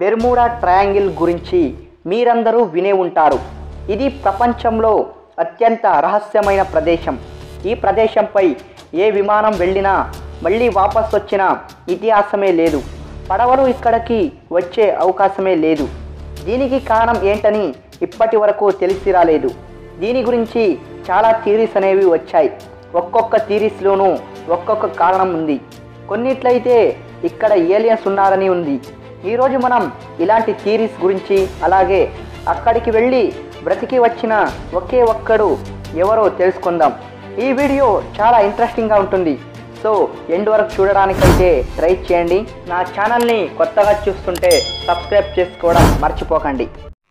Bermuda triangle గురించి మీరందరూ వినే ఉంటారు ఇది ప్రపంచంలో అత్యంత రహస్యమైన ప్రదేశం ఈ ప్రదేశంపై ఏ విమానం వెళ్ళినా మళ్ళీ వాపస్ వచ్చిన ఇతిహాసమే లేదు పడవలు ఇక్కడికి వచ్చే అవకాశమే లేదు దీనికి కారణం ఏంటని ఇప్పటి వరకు తెలిసి రాలేదు దీని గురించి చాలా థీరీస్ అనేవి వచ్చాయి ఒక్కొక్క థీరీస్లోనూ ఒక్కొక్క కారణం ఉంది కొన్నిట్లయితే ఇక్కడ ఏలియన్స్ ఉన్నారని ఉంది ఈరోజు మనం ఇలాంటి థీరీస్ గురించి అలాగే అక్కడికి వెళ్ళి బ్రతికి వచ్చిన ఒకే ఒక్కడు ఎవరో తెలుసుకుందాం ఈ వీడియో చాలా ఇంట్రెస్టింగ్గా ఉంటుంది సో ఎండ్ వరకు చూడడానికైతే ట్రై చేయండి నా ఛానల్ని కొత్తగా చూస్తుంటే సబ్స్క్రైబ్ చేసుకోవడం మర్చిపోకండి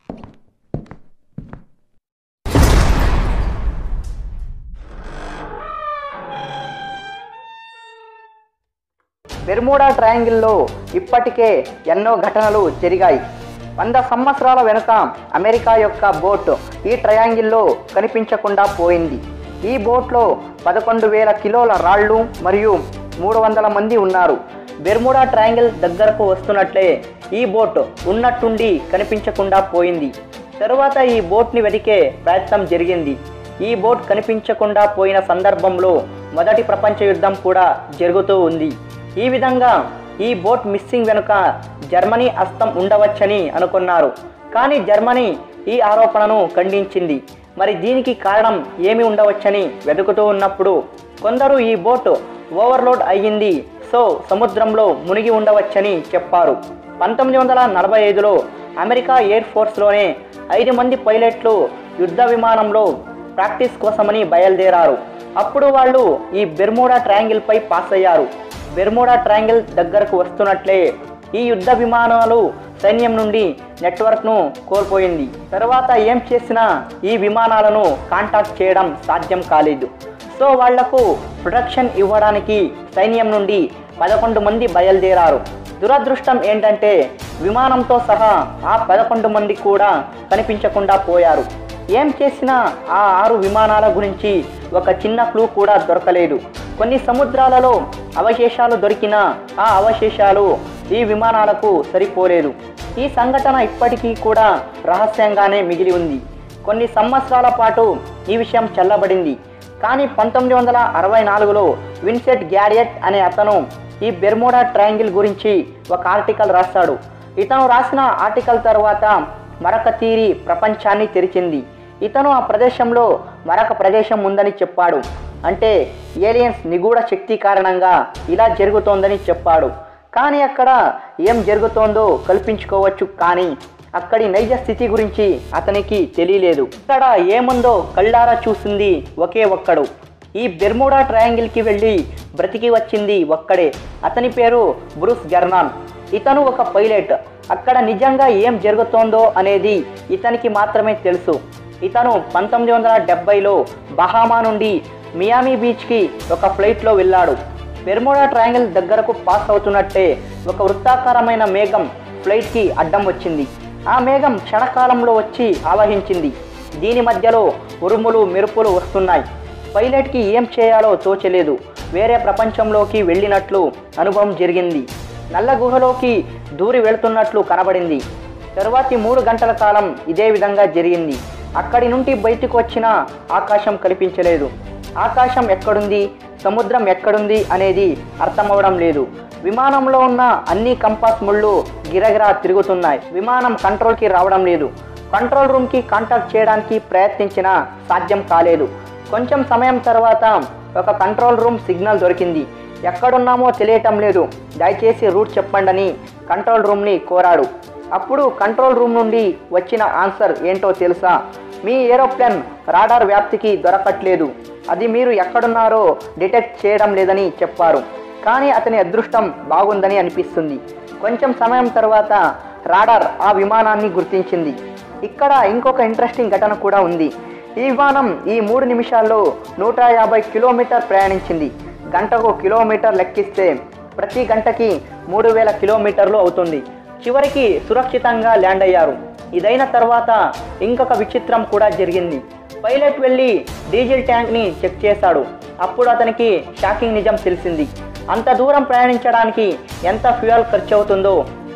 బెర్మూడా ట్రయాంగిల్లో ఇప్పటికే ఎన్నో ఘటనలు జరిగాయి వంద సంవత్సరాల వెనుక అమెరికా యొక్క బోట్ ఈ ట్రయాంగిల్లో కనిపించకుండా పోయింది ఈ బోట్లో పదకొండు వేల కిలోల రాళ్ళు మరియు మూడు వందల మంది ఉన్నారు బెర్ముడా ట్రయాంగిల్ దగ్గరకు వస్తున్నట్లే ఈ బోట్ ఉన్నట్టుండి కనిపించకుండా పోయింది తరువాత ఈ బోట్ని వెతికే ప్రయత్నం జరిగింది ఈ బోట్ కనిపించకుండా పోయిన సందర్భంలో మొదటి ప్రపంచ యుద్ధం కూడా జరుగుతూ ఉంది ఈ విధంగా ఈ బోట్ మిస్సింగ్ వెనుక జర్మనీ హస్తం ఉండవచ్చని అనుకున్నారు కానీ జర్మనీ ఈ ఆరోపణను ఖండించింది మరి దీనికి కారణం ఏమి ఉండవచ్చని వెతుకుతూ ఉన్నప్పుడు కొందరు ఈ బోట్ ఓవర్లోడ్ అయ్యింది సో సముద్రంలో మునిగి ఉండవచ్చని చెప్పారు పంతొమ్మిది వందల నలభై ఐదులో అమెరికా ఎయిర్ ఫోర్స్లోనే ఐదు మంది పైలట్లు యుద్ధ విమానంలో ప్రాక్టీస్ కోసమని బయలుదేరారు అప్పుడు వాళ్ళు ఈ బెర్మూడా ట్రయాంగిల్ పై పాస్ అయ్యారు బెర్మూడా ట్రయాంగిల్ దగ్గరకు వస్తున్నట్లే ఈ యుద్ధ విమానాలు సైన్యం నుండి నెట్వర్క్ను కోల్పోయింది తర్వాత ఏం చేసినా ఈ విమానాలను కాంటాక్ట్ చేయడం సాధ్యం కాలేదు సో వాళ్లకు ప్రొటెక్షన్ ఇవ్వడానికి సైన్యం నుండి పదకొండు మంది బయలుదేరారు దురదృష్టం ఏంటంటే విమానంతో సహా ఆ పదకొండు మంది కూడా కనిపించకుండా పోయారు ఏం చేసినా ఆ ఆరు విమానాల గురించి ఒక చిన్న క్లూ కూడా దొరకలేదు కొన్ని సముద్రాలలో అవశేషాలు దొరికినా ఆ అవశేషాలు ఈ విమానాలకు సరిపోలేదు ఈ సంఘటన ఇప్పటికీ కూడా రహస్యంగానే మిగిలి ఉంది కొన్ని సంవత్సరాల పాటు ఈ విషయం చల్లబడింది కానీ పంతొమ్మిది వందల అరవై నాలుగులో విన్సెట్ గ్యారియట్ అనే అతను ఈ బెర్మోడా ట్రయాంగిల్ గురించి ఒక ఆర్టికల్ రాశాడు ఇతను రాసిన ఆర్టికల్ తర్వాత మరొక తీరి ప్రపంచాన్ని తెరిచింది ఇతను ఆ ప్రదేశంలో మరొక ప్రదేశం ఉందని చెప్పాడు అంటే ఏలియన్స్ నిగూఢ శక్తి కారణంగా ఇలా జరుగుతోందని చెప్పాడు కానీ అక్కడ ఏం జరుగుతోందో కల్పించుకోవచ్చు కానీ అక్కడి నైజ స్థితి గురించి అతనికి తెలియలేదు ఇక్కడ ఏముందో కళ్ళారా చూసింది ఒకే ఒక్కడు ఈ బెర్ముడా ట్రయాంగిల్కి వెళ్ళి బ్రతికి వచ్చింది ఒక్కడే అతని పేరు బ్రూస్ గెర్నాన్ ఇతను ఒక పైలట్ అక్కడ నిజంగా ఏం జరుగుతోందో అనేది ఇతనికి మాత్రమే తెలుసు ఇతను పంతొమ్మిది వందల డెబ్బైలో బహామా నుండి మియామి బీచ్కి ఒక ఫ్లైట్లో వెళ్ళాడు బెర్ముడా ట్రయాంగిల్ దగ్గరకు పాస్ అవుతున్నట్టే ఒక వృత్తాకారమైన మేఘం ఫ్లైట్కి అడ్డం వచ్చింది ఆ మేఘం క్షణకాలంలో వచ్చి ఆవహించింది దీని మధ్యలో ఉరుములు మెరుపులు వస్తున్నాయి పైలట్కి ఏం చేయాలో తోచలేదు వేరే ప్రపంచంలోకి వెళ్ళినట్లు అనుభవం జరిగింది నల్ల గుహలోకి దూరి వెళుతున్నట్లు కనబడింది తరువాతి మూడు గంటల కాలం ఇదే విధంగా జరిగింది అక్కడి నుండి బయటకు వచ్చిన ఆకాశం కనిపించలేదు ఆకాశం ఎక్కడుంది సముద్రం ఎక్కడుంది అనేది అర్థమవడం లేదు విమానంలో ఉన్న అన్ని కంపాస్ ముళ్ళు గిరగిరా తిరుగుతున్నాయి విమానం కంట్రోల్కి రావడం లేదు కంట్రోల్ రూమ్కి కాంటాక్ట్ చేయడానికి ప్రయత్నించినా సాధ్యం కాలేదు కొంచెం సమయం తర్వాత ఒక కంట్రోల్ రూమ్ సిగ్నల్ దొరికింది ఎక్కడున్నామో తెలియటం లేదు దయచేసి రూట్ చెప్పండి కంట్రోల్ రూమ్ని కోరాడు అప్పుడు కంట్రోల్ రూమ్ నుండి వచ్చిన ఆన్సర్ ఏంటో తెలుసా మీ ఏరోప్లేన్ రాడార్ వ్యాప్తికి దొరకట్లేదు అది మీరు ఎక్కడున్నారో డిటెక్ట్ చేయడం లేదని చెప్పారు కానీ అతని అదృష్టం బాగుందని అనిపిస్తుంది కొంచెం సమయం తర్వాత రాడార్ ఆ విమానాన్ని గుర్తించింది ఇక్కడ ఇంకొక ఇంట్రెస్టింగ్ ఘటన కూడా ఉంది ఈ విమానం ఈ మూడు నిమిషాల్లో నూట యాభై కిలోమీటర్ ప్రయాణించింది గంటకు కిలోమీటర్ లెక్కిస్తే ప్రతి గంటకి మూడు వేల కిలోమీటర్లు అవుతుంది చివరికి సురక్షితంగా ల్యాండ్ అయ్యారు ఇదైన తర్వాత ఇంకొక విచిత్రం కూడా జరిగింది పైలట్ వెళ్ళి డీజిల్ ట్యాంక్ని చెక్ చేశాడు అప్పుడు అతనికి షాకింగ్ నిజం తెలిసింది అంత దూరం ప్రయాణించడానికి ఎంత ఫ్యూయల్ ఖర్చు అవుతుందో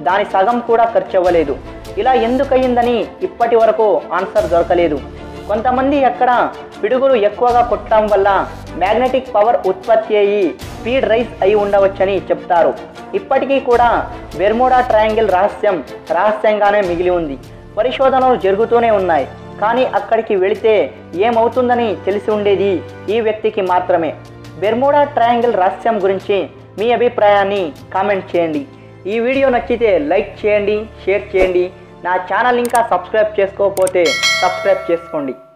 దాని సగం కూడా ఖర్చు అవ్వలేదు ఇలా ఎందుకయ్యిందని ఇప్పటి వరకు ఆన్సర్ దొరకలేదు కొంతమంది ఎక్కడ పిడుగులు ఎక్కువగా కొట్టడం వల్ల మ్యాగ్నెటిక్ పవర్ ఉత్పత్తి అయ్యి స్పీడ్ రైస్ అయి ఉండవచ్చని చెప్తారు ఇప్పటికీ కూడా బెర్మోడా ట్రయాంగిల్ రహస్యం రహస్యంగానే మిగిలి ఉంది పరిశోధనలు జరుగుతూనే ఉన్నాయి కానీ అక్కడికి వెళితే ఏమవుతుందని తెలిసి ఉండేది ఈ వ్యక్తికి మాత్రమే బెర్మోడా ట్రయాంగిల్ రహస్యం గురించి మీ అభిప్రాయాన్ని కామెంట్ చేయండి ఈ వీడియో నచ్చితే లైక్ చేయండి షేర్ చేయండి నా ఛానల్ ఇంకా సబ్స్క్రైబ్ చేసుకోకపోతే సబ్స్క్రైబ్ చేసుకోండి